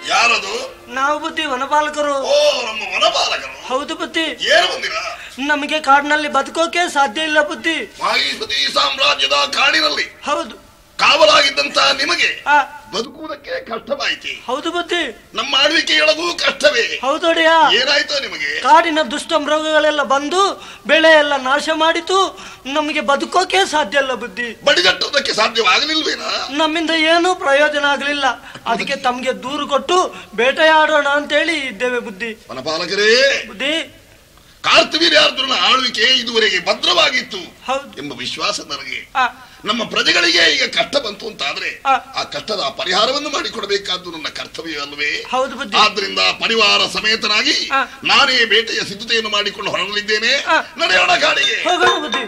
ಯಾರದು ನಾವು ಬುದ್ಧಿ ವನಪಾಲಕರು ಓ ನಮ್ಮ ವನಪಾಲಕರು ಹೌದು ಬುದ್ಧಿ ಏನು ಬಂದಿರ ನಮಗೆ ಕಾಡಿನಲ್ಲಿ ಬದುಕೋಕೆ ಸಾಧ್ಯ ಇಲ್ಲ ಬುದ್ಧಿ ಮಾಹಿಪತಿ ಸಾಮ್ರಾಜ್ಯದ ಕಾಡಿನಲ್ಲಿ ಹೌದು ಕಾವಲಾಗಿದ್ದಂತ ನಿಮಗೆ ಆ ಬದುಕುವುದಕ್ಕೆ ಕಷ್ಟವಾಯಿತಿ ಹೌದು ಬುದ್ಧಿ ನಮ್ಮ ಆಳ್ವಿಕೆಯೊಳಗೂ ಕಷ್ಟವೇ ಹೌದೊಡೆಯ ಏನಾಯ್ತು ನಿಮಗೆ ಕಾಡಿನ ದುಷ್ಟ ಮೃಗಗಳೆಲ್ಲ ಬಂದು ಬೆಳೆ ಎಲ್ಲ ನಾಶ ಮಾಡಿತು ನಮಗೆ ಬದುಕೋಕೆ ಸಾಧ್ಯ ಇಲ್ಲ ಬುದ್ಧಿ ಬಡಿಗಟ್ಟುವುದಕ್ಕೆ ಸಾಧ್ಯವಾಗಲಿಲ್ವೇನಾ ನಮ್ಮಿಂದ ಏನೂ ಪ್ರಯೋಜನ ಆಗಲಿಲ್ಲ ಅದಕ್ಕೆ ತಮ್ಗೆ ದೂರು ಕೊಟ್ಟು ಬೇಟೆಯಾಡೋಣ ಅಂತೇಳಿ ಇದ್ದೇವೆ ಬುದ್ಧಿ ವನಪಾಲಕರೇ ಬುದ್ಧಿ ಕಾರ್ತವೀರ್ಯಾರ್ಜುನ ಆಳ್ವಿಕೆ ಇದುವರೆಗೆ ಭದ್ರವಾಗಿತ್ತು ಹೌದು ಎಂಬ ವಿಶ್ವಾಸ ನನಗೆ ಆ, ನಮ್ಮ ಪ್ರಜೆಗಳಿಗೆ ಈಗ ಕಷ್ಟ ಬಂತು ಅಂತಾದ್ರೆ ಆ. ಆ ಕಷ್ಟದ ಪರಿಹಾರವನ್ನು ಮಾಡಿಕೊಡಬೇಕಾದ್ದು ನನ್ನ ಕರ್ತವ್ಯವಲ್ಲವೇ ಹೌದು ಬುದ್ಧಿ ಆದ್ರಿಂದ ಪರಿವಾರ ಸಮೇತನಾಗಿ ಆ. ನಾನೇ ಬೇಟೆಯ ಸಿದ್ಧತೆಯನ್ನು ಮಾಡಿಕೊಂಡು ಹೊರಡಲಿದ್ದೇನೆ ಆ. ನಡೆಯೋಣ ಕಾಡಿಗೆ ಹೋಗೋಣ ಬುದ್ಧಿ